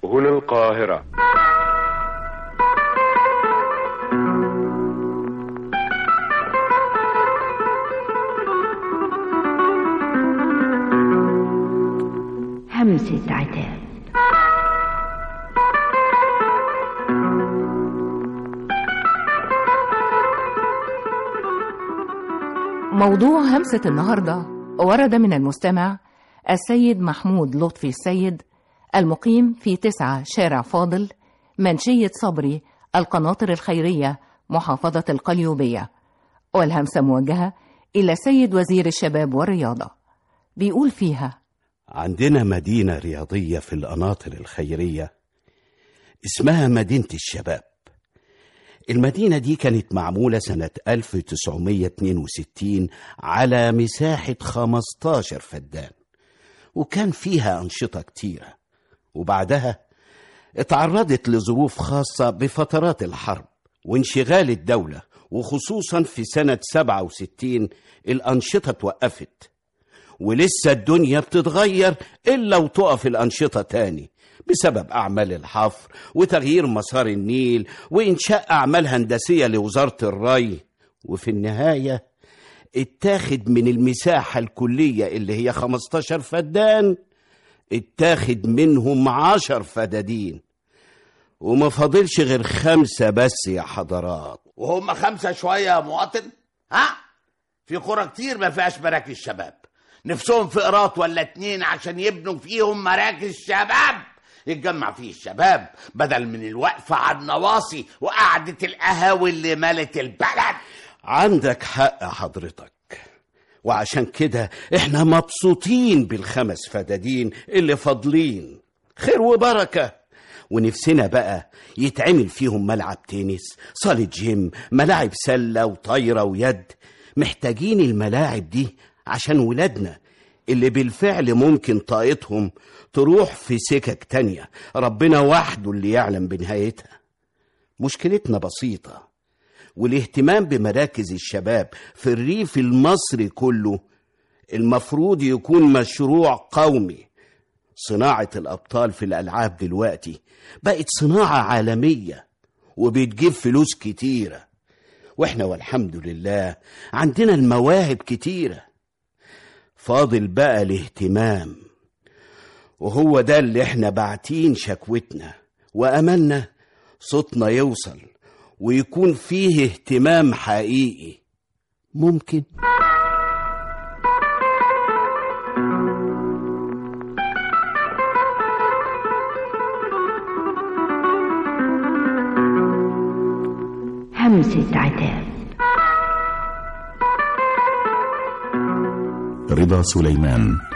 هنا القاهرة همسة عتاب موضوع همسة النهاردة ورد من المستمع السيد محمود لطفي السيد المقيم في تسعة شارع فاضل منشية صبري القناطر الخيرية محافظة القليوبية والهمسة موجهة إلى سيد وزير الشباب والرياضة بيقول فيها عندنا مدينة رياضية في القناطر الخيرية اسمها مدينة الشباب المدينة دي كانت معمولة سنة 1962 على مساحة 15 فدان وكان فيها أنشطة كتيرة وبعدها اتعرضت لظروف خاصة بفترات الحرب وانشغال الدولة وخصوصا في سنة 67 الأنشطة توقفت ولسه الدنيا بتتغير إلا وتقف الأنشطة تاني بسبب أعمال الحفر وتغيير مسار النيل وإنشاء أعمال هندسية لوزارة الري وفي النهاية اتاخد من المساحة الكلية اللي هي 15 فدان اتاخد منهم عشر فدادين وما فاضلش غير خمسة بس يا حضرات وهم خمسة شوية يا مواطن ها في قرى كتير ما فيهاش مراكز شباب نفسهم في قراط ولا اتنين عشان يبنوا فيهم مراكز شباب يتجمع فيه الشباب بدل من الوقفة على النواصي وقعدة القهاوي اللي مالت البلد عندك حق حضرتك وعشان كده احنا مبسوطين بالخمس فدادين اللي فاضلين خير وبركة ونفسنا بقى يتعمل فيهم ملعب تنس صالة جيم ملاعب سلة وطايرة ويد محتاجين الملاعب دي عشان ولادنا اللي بالفعل ممكن طاقتهم تروح في سكك تانية ربنا وحده اللي يعلم بنهايتها مشكلتنا بسيطة والاهتمام بمراكز الشباب في الريف المصري كله المفروض يكون مشروع قومي صناعة الأبطال في الألعاب دلوقتي بقت صناعة عالمية وبتجيب فلوس كتيرة واحنا والحمد لله عندنا المواهب كتيرة فاضل بقى الاهتمام وهو ده اللي احنا باعتين شكوتنا وأملنا صوتنا يوصل ويكون فيه اهتمام حقيقي ممكن همسة عتاب رضا سليمان